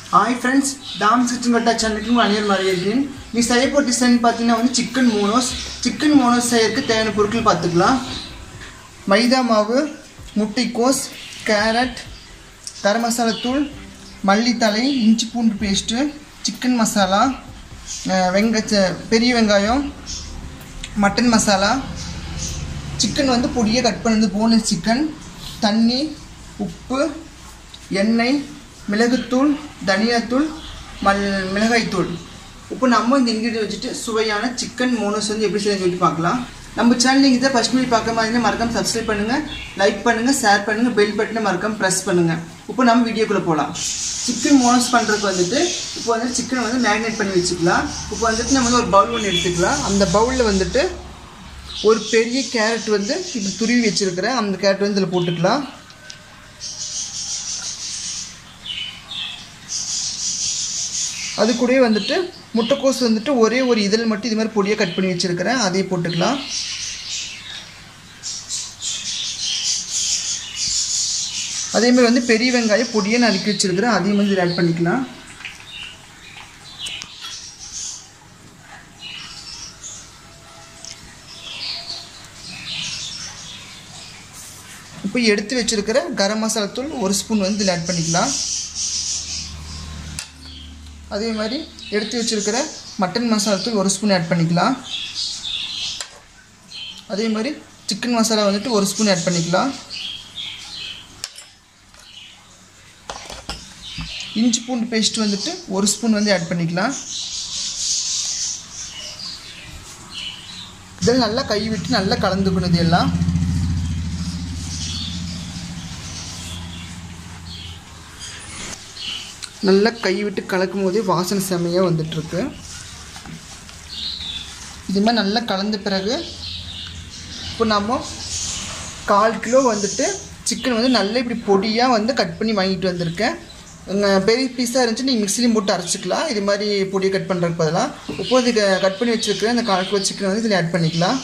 hi friends Tom's kitchen கட்டா சேனலுக்கு உங்கள் அனைவரும் வரவேற்கிறேன் நீ செய்ய போகிற டிசைன் பார்த்தீங்கன்னா வந்து சிக்கன் மோனோஸ் சிக்கன் மோனோஸ் செய்யறதுக்கு தேவையான பொருட்கள் பார்த்துக்கலாம் மைதா மாவு முட்டைக்கோஸ் கேரட் கரம் மசாலா தூள் மல்லித்தலை இஞ்சி பூண்டு பேஸ்ட்டு சிக்கன் மசாலா அஹ் வெங்க ச- பெரிய வெங்காயம் மட்டன் மசாலா சிக்கன் வந்து பொடியாக கட் பண்ணது போனஸ் சிக்கன் தண்ணி உப்பு எண்ணெய் மிளகுத்தூள் தனியாத்தூள் மல் மிளகாய்த்தூள் இப்போ நம்ம இந்த இன்க்ரீடியன் வச்சுட்டு சுவையான சிக்கன் மோனோஸ் வந்து எப்படி செய்யணும் சொல்லி பார்க்கலாம் நம்ம சேனல் நீங்கள் இதை ஃபஸ்ட் மீட் பார்க்க மாதிரி மறக்காம சப்ஸ்கிரைப் பண்ணுங்கள் லைக் பண்ணுங்கள் ஷேர் பண்ணுங்கள் பெல் பட்டனை மறக்காம ப்ரெஸ் பண்ணுங்கள் இப்போ நம்ம வீடியோக்குள்ளே போகலாம் சிக்கன் மோனோஸ் பண்ணுறதுக்கு வந்துட்டு இப்போ வந்து சிக்கனை வந்து மேரினேட் பண்ணி வச்சுக்கலாம் இப்போ வந்துட்டு நம்ம வந்து ஒரு பவுல் ஒன்று எடுத்துக்கலாம் அந்த பவுலில் வந்துட்டு ஒரு பெரிய கேரட் வந்து இப்படி துருவி வச்சிருக்கிறேன் அந்த கேரட் வந்து இதில் போட்டுக்கலாம் அது கூடவே வந்துட்டு முட்டைக்கோஸ் வந்துட்டு ஒரே ஒரு இதழ் மட்டும் இது மாதிரி பொடியாக கட் பண்ணி வச்சிருக்கிறேன் அதையும் போட்டுக்கலாம் அதே மாதிரி வந்து பெரிய வெங்காயம் பொடியாக நறுக்கி வச்சிருக்கிறேன் அதையும் வந்து ஆட் பண்ணிக்கலாம் இப்போ எடுத்து வச்சிருக்கிற கரம் மசாலா தூள் ஒரு ஸ்பூன் வந்து இதில் ஆட் பண்ணிக்கலாம் அதே மாதிரி எடுத்து வச்சிருக்கிற மட்டன் மசாலா தூள் ஒரு ஸ்பூன் ஆட் பண்ணிக்கலாம் அதே மாதிரி சிக்கன் மசாலா வந்துட்டு ஒரு ஸ்பூன் ஆட் பண்ணிக்கலாம் இஞ்சி பூண்டு பேஸ்ட் வந்துட்டு ஒரு ஸ்பூன் வந்து ஆட் பண்ணிக்கலாம் இதெல்லாம் நல்லா கை விட்டு நல்லா கலந்துக்கணும் இது எல்லாம் நல்லா கை விட்டு கலக்கும் போதே வாசனை செமையாக வந்துட்டுருக்கு இது மாதிரி நல்லா கலந்த பிறகு இப்போ நம்ம கால் கிலோ வந்துட்டு சிக்கன் வந்து நல்லா இப்படி பொடியாக வந்து கட் பண்ணி வாங்கிட்டு வந்திருக்கேன் உங்கள் பெரிய பீஸாக இருந்துச்சு நீங்கள் மிக்சிலையும் போட்டு அரைச்சிக்கலாம் இது மாதிரி பொடியை கட் பண்ணுறதுக்கு பதிலாக இப்போ இதுக்கு கட் பண்ணி வச்சுருக்கிறேன் அந்த கால் கிலோ சிக்கன் வந்து இதில் ஆட் பண்ணிக்கலாம்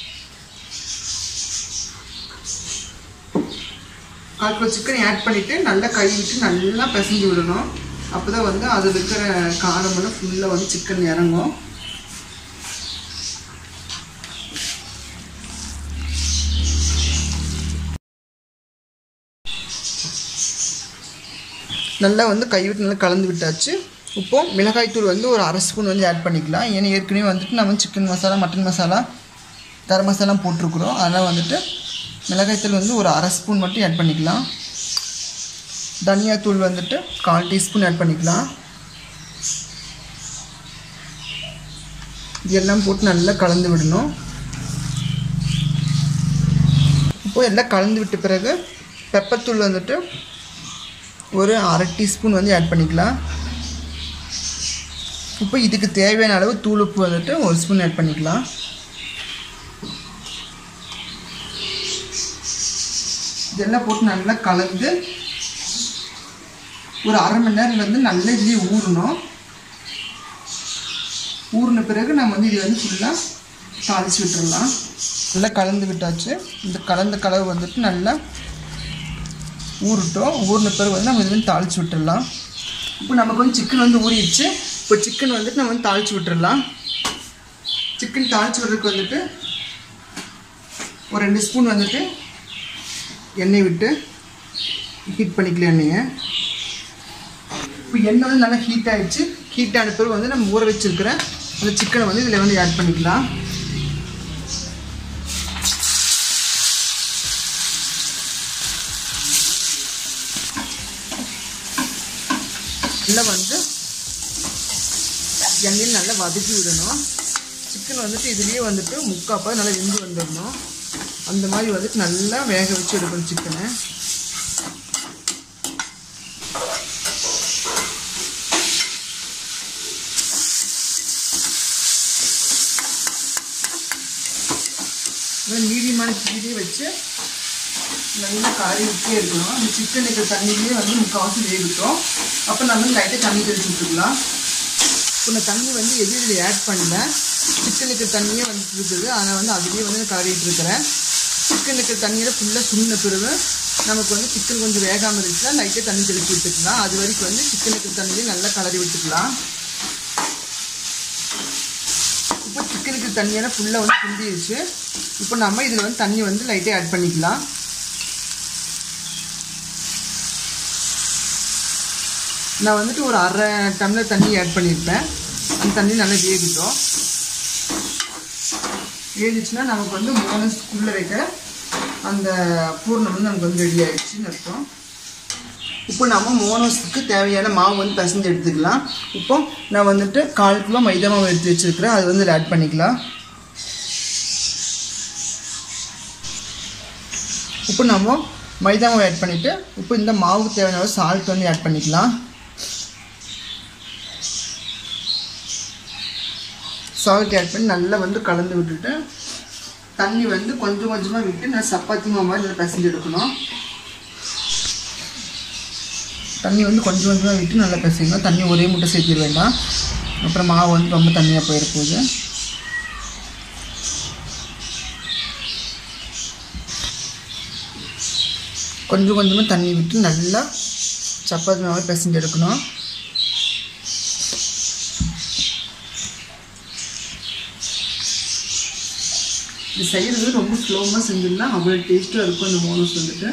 கால் கிலோ சிக்கன் ஆட் பண்ணிவிட்டு நல்லா கை விட்டு நல்லா பிசைஞ்சு விடணும் அப்போ தான் வந்து அதில் இருக்கிற காரமெல்லாம் ஃபுல்லாக வந்து சிக்கன் இறங்கும் நல்லா வந்து கை விட்டு நல்லா கலந்து விட்டாச்சு இப்போ மிளகாய்த்தூள் வந்து ஒரு அரை ஸ்பூன் வந்து ஆட் பண்ணிக்கலாம் ஏன்னா ஏற்கனவே வந்துட்டு நம்ம சிக்கன் மசாலா மட்டன் மசாலா கரம் மசாலா போட்டிருக்குறோம் அதனால் வந்துட்டு மிளகாய்த்தூள் வந்து ஒரு அரை ஸ்பூன் மட்டும் ஆட் பண்ணிக்கலாம் தனியாத்தூள் வந்துட்டு கால் டீஸ்பூன் ஆட் பண்ணிக்கலாம் இதெல்லாம் போட்டு நல்லா கலந்து விடணும் இப்போ எல்லாம் கலந்து விட்ட பிறகு பெப்பர்த்தூள் வந்துட்டு ஒரு அரை டீஸ்பூன் வந்து ஆட் பண்ணிக்கலாம் இப்போ இதுக்கு தேவையான அளவு தூள் உப்பு வந்துட்டு ஒரு ஸ்பூன் ஆட் பண்ணிக்கலாம் இதெல்லாம் போட்டு நல்லா கலந்து ஒரு அரை மணி நேரம் வந்து நல்லா இதுலேயே ஊறணும் ஊறின பிறகு நம்ம வந்து இது வந்து ஃபுல்லாக தாளித்து விட்டுறலாம் நல்லா கலந்து விட்டாச்சு இந்த கலந்த கலவு வந்துட்டு நல்லா ஊறட்டும் ஊறின பிறகு வந்து நம்ம இது வந்து தாளித்து விட்டுடலாம் இப்போ நமக்கு வந்து சிக்கன் வந்து ஊறிடுச்சு இப்போ சிக்கன் வந்துட்டு நம்ம வந்து தாளித்து விட்டுறலாம் சிக்கன் தாளித்து விட்றதுக்கு வந்துட்டு ஒரு ரெண்டு ஸ்பூன் வந்துட்டு எண்ணெய் விட்டு ஹீட் பண்ணிக்கலாம் எண்ணெயை இப்போ எண்ணெய் வந்து நல்லா ஹீட் ஆகிடுச்சு ஹீட் ஆன பிறகு வந்து நம்ம ஊற வச்சிருக்கிற அந்த சிக்கனை வந்து இதில் வந்து ஆட் பண்ணிக்கலாம் நல்லா வந்து எண்ணெயில் நல்லா வதக்கி விடணும் சிக்கன் வந்துட்டு இதுலேயே வந்துட்டு முக்காப்பாக நல்லா வெந்து வந்துடணும் அந்த மாதிரி வந்துட்டு நல்லா வேக வச்சு எடுக்கணும் சிக்கனை நல்லா மீடியமான தீயிலே வச்சு நல்லா காரி விட்டே இருக்கணும் அந்த சிக்கன் இருக்கிற தண்ணியிலே வந்து முக்கால்வாசி வேகட்டும் அப்போ நம்ம வந்து லைட்டாக தண்ணி தெளிச்சு விட்டுக்கலாம் இப்போ நான் தண்ணி வந்து எதுவும் இதில் ஆட் பண்ணல சிக்கன் இருக்கிற தண்ணியே வந்துட்டு இருக்குது அதனால் வந்து அதுலேயே வந்து நான் கலரிட்டு இருக்கிறேன் சிக்கன் இருக்கிற தண்ணியில் ஃபுல்லாக சுண்ட பிறகு நமக்கு வந்து சிக்கன் கொஞ்சம் வேகாமல் இருந்துச்சுன்னா லைட்டாக தண்ணி தெளிச்சு விட்டுக்கலாம் அது வரைக்கும் வந்து சிக்கனுக்கு தண்ணியை நல்லா கலரி விட்டுக்கலாம் இப்போ சிக்கனுக்கு தண்ணியெல்லாம் ஃபுல்லாக வந்து குந்திருச்சு இப்போ நம்ம இதில் வந்து தண்ணி வந்து லைட்டாக ஆட் பண்ணிக்கலாம் நான் வந்துட்டு ஒரு அரை டம்ளர் தண்ணி ஆட் பண்ணியிருப்பேன் அந்த தண்ணி நல்லா வேகட்டும் வேகிச்சுன்னா நமக்கு வந்து மோனஸ்குள்ளே வைக்கிற அந்த பூர்ணம் வந்து நமக்கு வந்து ரெடி ஆயிடுச்சுன்னு அர்த்தம் இப்போ நம்ம மோனோஸ்க்கு தேவையான மாவு வந்து பிசைஞ்சு எடுத்துக்கலாம் இப்போ நான் வந்துட்டு கால் கிலோ மைதா மாவு எடுத்து வச்சுருக்கிறேன் அது வந்து ஆட் பண்ணிக்கலாம் இப்போ நம்ம மைதா மாவு ஆட் பண்ணிவிட்டு இப்போ இந்த மாவுக்கு தேவையான சால்ட் வந்து ஆட் பண்ணிக்கலாம் சால்ட் ஆட் பண்ணி நல்லா வந்து கலந்து விட்டுட்டு தண்ணி வந்து கொஞ்சம் கொஞ்சமாக விட்டு நான் சப்பாத்தி மாவு மாதிரி நல்லா பிசைஞ்சு எடுக்கணும் தண்ணி வந்து கொஞ்சம் கொஞ்சமாக விட்டு நல்லா பிசைக்கணும் தண்ணி ஒரே முட்டை சேர்த்திட வேண்டாம் அப்புறம் மாவு வந்து ரொம்ப தண்ணியாக போயிட போகுது கொஞ்சம் கொஞ்சமாக தண்ணி விட்டு நல்லா சப்பாத்தி மாவை பிசைஞ்சு எடுக்கணும் இது செய்கிறது ரொம்ப ஸ்லோவாக செஞ்சிடலாம் அவ்வளோ டேஸ்ட்டாக இருக்கும் இந்த மோனோஸ் வந்துட்டு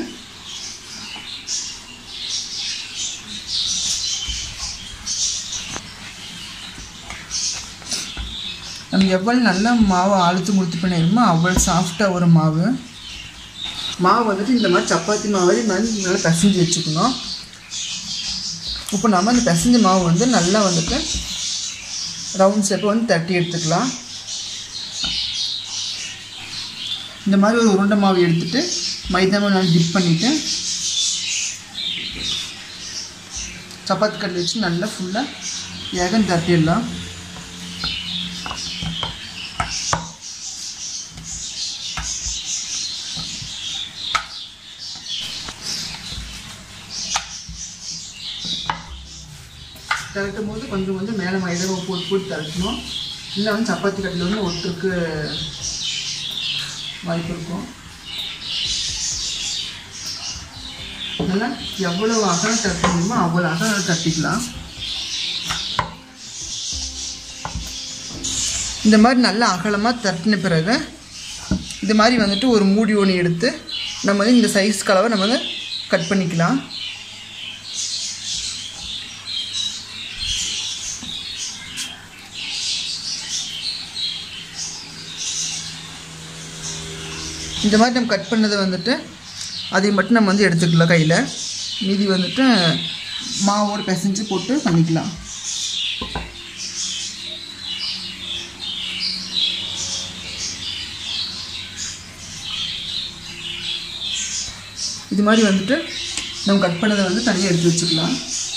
நம்ம எவ்வளோ நல்லா மாவை அழுத்து முழுத்து பண்ணிடுமோ அவ்வளோ சாஃப்டாக ஒரு மாவு மாவு வந்துட்டு இந்த மாதிரி சப்பாத்தி மாவு இந்த மாதிரி நல்லா பிசைஞ்சு வச்சுக்கணும் இப்போ நம்ம அந்த பிசைஞ்ச மாவு வந்து நல்லா வந்துட்டு ரவுண்ட் ஷேப்பை வந்து தட்டி எடுத்துக்கலாம் இந்த மாதிரி ஒரு உருண்டை மாவு எடுத்துட்டு மைதா மாவு நல்லா டிப் பண்ணிவிட்டு சப்பாத்தி கல் வச்சு நல்லா ஃபுல்லாக ஏகம் தட்டிடலாம் திரட்டும் போது கொஞ்சம் கொஞ்சம் மேலே மைதா மாவு போட்டு போட்டு திரட்டணும் இல்லை வந்து சப்பாத்தி கட்டில் வந்து ஒட்டுருக்கு வாய்ப்பு இருக்கும் நல்லா எவ்வளோ அகலம் தட்ட முடியுமோ அவ்வளோ அகலம் தட்டிக்கலாம் இந்த மாதிரி நல்லா அகலமாக தட்டின பிறகு இது மாதிரி வந்துட்டு ஒரு மூடி ஒன்று எடுத்து நம்ம வந்து இந்த சைஸ் கலவை நம்ம வந்து கட் பண்ணிக்கலாம் இந்த மாதிரி நம்ம கட் பண்ணதை வந்துட்டு அதை மட்டும் நம்ம வந்து எடுத்துக்கலாம் கையில் மீதி வந்துட்டு மாவோடு பிசைஞ்சு போட்டு பண்ணிக்கலாம் இது மாதிரி வந்துட்டு நம்ம கட் பண்ணதை வந்து தனியாக எடுத்து வச்சுக்கலாம்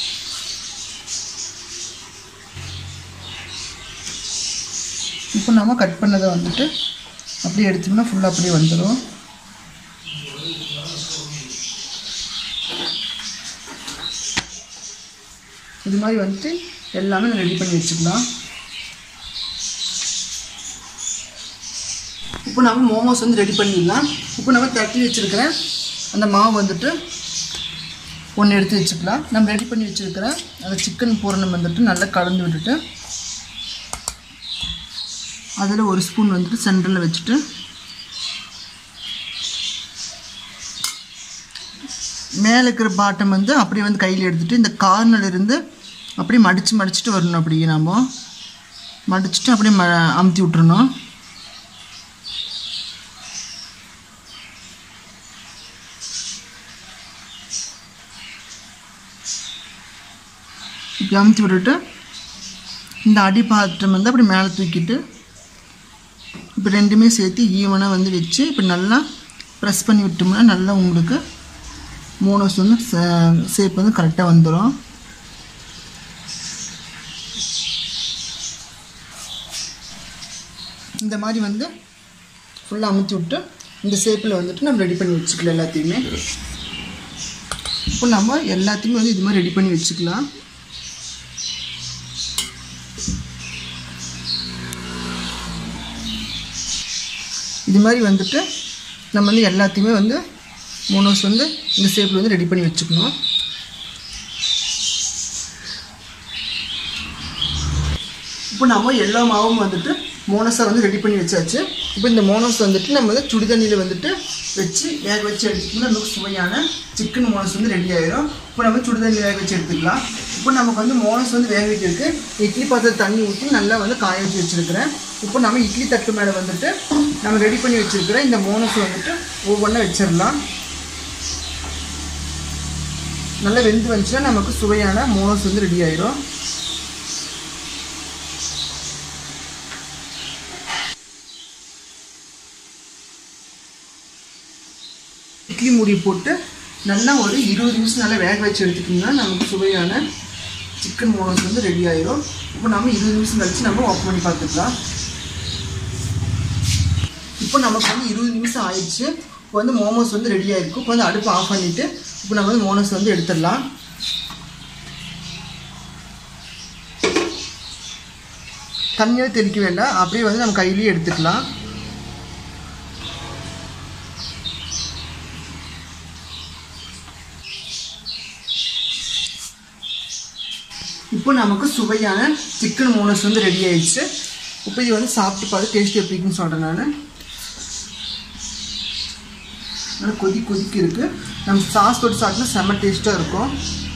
இப்போ நம்ம கட் பண்ணதை வந்துட்டு அப்படியே எடுத்தோம்னா ஃபுல்லாக அப்படியே வந்துடும் இது மாதிரி வந்துட்டு எல்லாமே ரெடி பண்ணி வச்சுக்கலாம் இப்போ நம்ம மோமோஸ் வந்து ரெடி பண்ணிடலாம் இப்போ நம்ம தட்டி வச்சுருக்கிறேன் அந்த மாவு வந்துட்டு ஒன்று எடுத்து வச்சுக்கலாம் நம்ம ரெடி பண்ணி வச்சுருக்கிற அந்த சிக்கன் பூரணம் வந்துட்டு நல்லா கலந்து விட்டுட்டு அதில் ஒரு ஸ்பூன் வந்துட்டு சென்டரில் வச்சுட்டு மேலே இருக்கிற பாட்டம் வந்து அப்படியே வந்து கையில் எடுத்துகிட்டு இந்த கார்னர் இருந்து அப்படியே மடித்து மடிச்சுட்டு வரணும் அப்படியே நம்ம மடிச்சுட்டு அப்படியே ம அமுத்தி விட்டுறணும் இப்படி அமுத்தி விட்டுட்டு இந்த அடி பாத்திரம் வந்து அப்படி மேலே தூக்கிட்டு இப்போ ரெண்டுமே சேர்த்து ஈவனாக வந்து வச்சு இப்படி நல்லா ப்ரெஸ் பண்ணி விட்டோம்னா நல்லா உங்களுக்கு மோனோஸ் வந்து ஷேப் வந்து கரெக்டாக வந்துடும் இந்த மாதிரி வந்து ஃபுல்லாக அமுத்தி விட்டு இந்த ஷேப்பில் வந்துட்டு நம்ம ரெடி பண்ணி வச்சுக்கலாம் எல்லாத்தையுமே இப்போ நம்ம எல்லாத்தையுமே வந்து இது மாதிரி ரெடி பண்ணி வச்சுக்கலாம் இது மாதிரி வந்துட்டு நம்ம வந்து எல்லாத்தையுமே வந்து மோனோஸ் வந்து இந்த ஷேப்பில் வந்து ரெடி பண்ணி வச்சுக்கணும் இப்போ நம்ம எல்லா மாவும் வந்துட்டு மோனஸை வந்து ரெடி பண்ணி வச்சாச்சு இப்போ இந்த மோனோஸ் வந்துட்டு நம்ம வந்து சுடு தண்ணியில் வந்துட்டு வச்சு வேக வச்சு எடுத்துக்கணும் நமக்கு சுவையான சிக்கன் மோனஸ் வந்து ரெடி ஆயிரும் இப்போ நம்ம சுடு தண்ணி வேக வச்சு எடுத்துக்கலாம் இப்போ நமக்கு வந்து மோனஸ் வந்து வேக வைக்கிறதுக்கு இட்லி பாத்திரம் தண்ணி ஊற்றி நல்லா வந்து காய வச்சு வச்சுருக்கிறேன் இப்போ நம்ம இட்லி தட்டு மேலே வந்துட்டு நம்ம ரெடி பண்ணி வச்சுருக்கிற இந்த மோனஸ் வந்துட்டு ஒவ்வொன்றா வச்சிடலாம் நல்லா வெந்து வந்துச்சுன்னா நமக்கு சுவையான மோனஸ் வந்து ரெடி ஆயிரும் இட்லி மூடி போட்டு நல்லா ஒரு இருபது நிமிஷம் நல்லா வேக வச்சு எடுத்துட்டிங்கன்னா நமக்கு சுவையான சிக்கன் மோனோஸ் வந்து ரெடி ஆயிரும் இப்போ நம்ம இருபது நிமிஷம் கழிச்சு நம்ம ஓப்பன் பண்ணி பார்த்துக்கலாம் இப்போ நமக்கு வந்து இருபது நிமிஷம் ஆயிடுச்சு இப்போ வந்து மோமோஸ் வந்து ரெடி ஆயிருக்கும் இப்போ வந்து அடுப்பு ஆஃப் பண்ணிவிட்டு இப்போ நம்ம வந்து மோனோஸ் வந்து எடுத்துடலாம் தண்ணியாக தெளிக்க வேண்டாம் அப்படியே வந்து நம்ம கையிலேயே எடுத்துக்கலாம் இப்போ நமக்கு சுவையான சிக்கன் மோனஸ் வந்து ரெடி ஆயிடுச்சு இப்போ இது வந்து சாப்பிட்டு பார்த்து டேஸ்ட் எப்படி இருக்குன்னு சொல்கிறேன் நான் நல்லா கொதி கொதிக்கு இருக்குது நம்ம சாஸ் போட்டு சாப்பிட்டா செம்ம டேஸ்ட்டாக இருக்கும்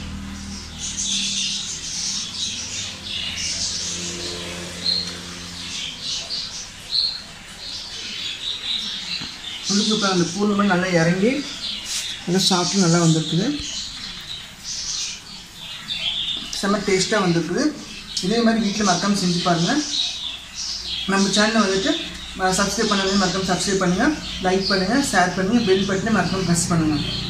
உள்ளுக்கு இப்போ அந்த பூண்டு மாதிரி நல்லா இறங்கி நல்லா சாப்பிட்டு நல்லா வந்திருக்குது செம்ம டேஸ்ட்டாக வந்திருக்குது இதே மாதிரி வீட்டில் மறக்காமல் செஞ்சு பாருங்கள் நம்ம சேனலை வந்துட்டு சப்ஸ்கிரைப் பண்ணாதே மறக்காமல் சப்ஸ்கிரைப் பண்ணுங்கள் லைக் பண்ணுங்கள் ஷேர் பண்ணுங்கள் பெல் பட்டனை மறக்காமல் ப்ரெஸ் பண்ணுங்கள்